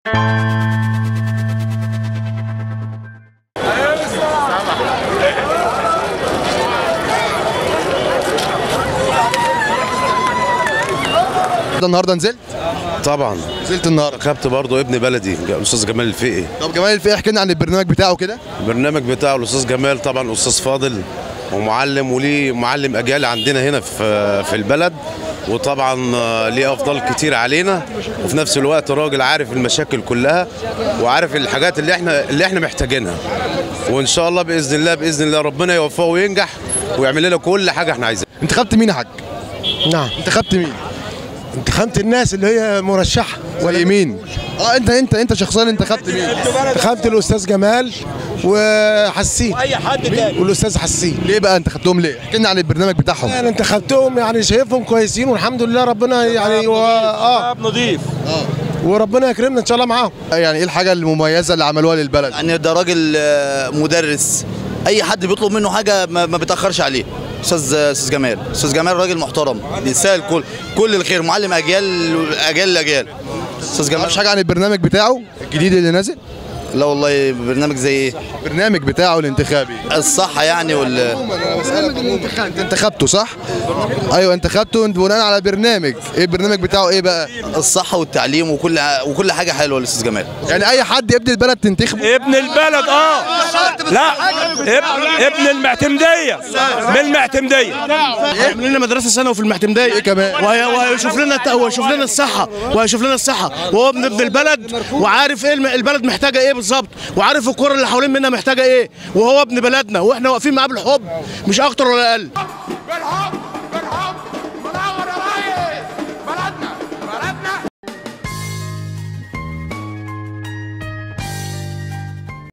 ده النهارده نزلت طبعا نزلت النهارده ركبت برضه ابن بلدي الاستاذ جمال الفقي طب جمال الفقي احكي لنا عن البرنامج بتاعه كده البرنامج بتاعه الاستاذ جمال طبعا استاذ فاضل ومعلم وليه معلم اجيال عندنا هنا في في البلد وطبعا آه، ليه افضال كتير علينا وفي نفس الوقت راجل عارف المشاكل كلها وعارف الحاجات اللي احنا اللي احنا محتاجينها وان شاء الله باذن الله باذن الله ربنا يوفقه وينجح ويعمل لنا كل حاجه احنا عايزينها انتخبت مين يا حاج نعم انتخبت مين انتخبت الناس اللي هي مرشحه ولا مين اه انت انت انت شخصيا انتخبت مين انتخبت الاستاذ جمال وحسين اي حد تاني والاستاذ حسين ليه بقى انتخبتهم ليه احكي لنا عن البرنامج بتاعهم انا انتخبتهم يعني شايفهم كويسين والحمد لله ربنا يعني و... اه نضيف وربنا يكرمنا ان شاء الله معاهم يعني ايه الحاجه المميزه اللي عملوها للبلد يعني ده راجل آه، مدرس اي حد بيطلب منه حاجه ما ما بيتاخرش عليه استاذ استاذ جمال استاذ جمال راجل محترم بيسال كل كل الخير معلم اجيال اجيال الاجيال استاذ جمال مش حاجه عن البرنامج بتاعه الجديد اللي نازل لا والله برنامج زي ايه البرنامج بتاعه الانتخابي الصحه يعني وال انا بسالك انت انتخبته صح ايوه انتخبته بناء على برنامج ايه البرنامج بتاعه ايه بقى الصحه والتعليم وكل وكل حاجه حلوه للاستاذ جمال يعني اي حد ابن البلد تنتخبه ابن البلد اه لا ابن, ابن المعتمديه من المعتمديه يعمل لنا مدرسه ثانوي في المعتمديه ايه كمان وهي- وهيشوف لنا الت- وهيشوف لنا الصحه وهيشوف لنا الصحه وهو ابن ابن البلد وعارف ايه الم- البلد محتاجه ايه بالظبط وعارف الكره اللي حوالين منها محتاجه ايه وهو ابن بلدنا واحنا واقفين معاه بالحب مش اكتر ولا اقل بالحب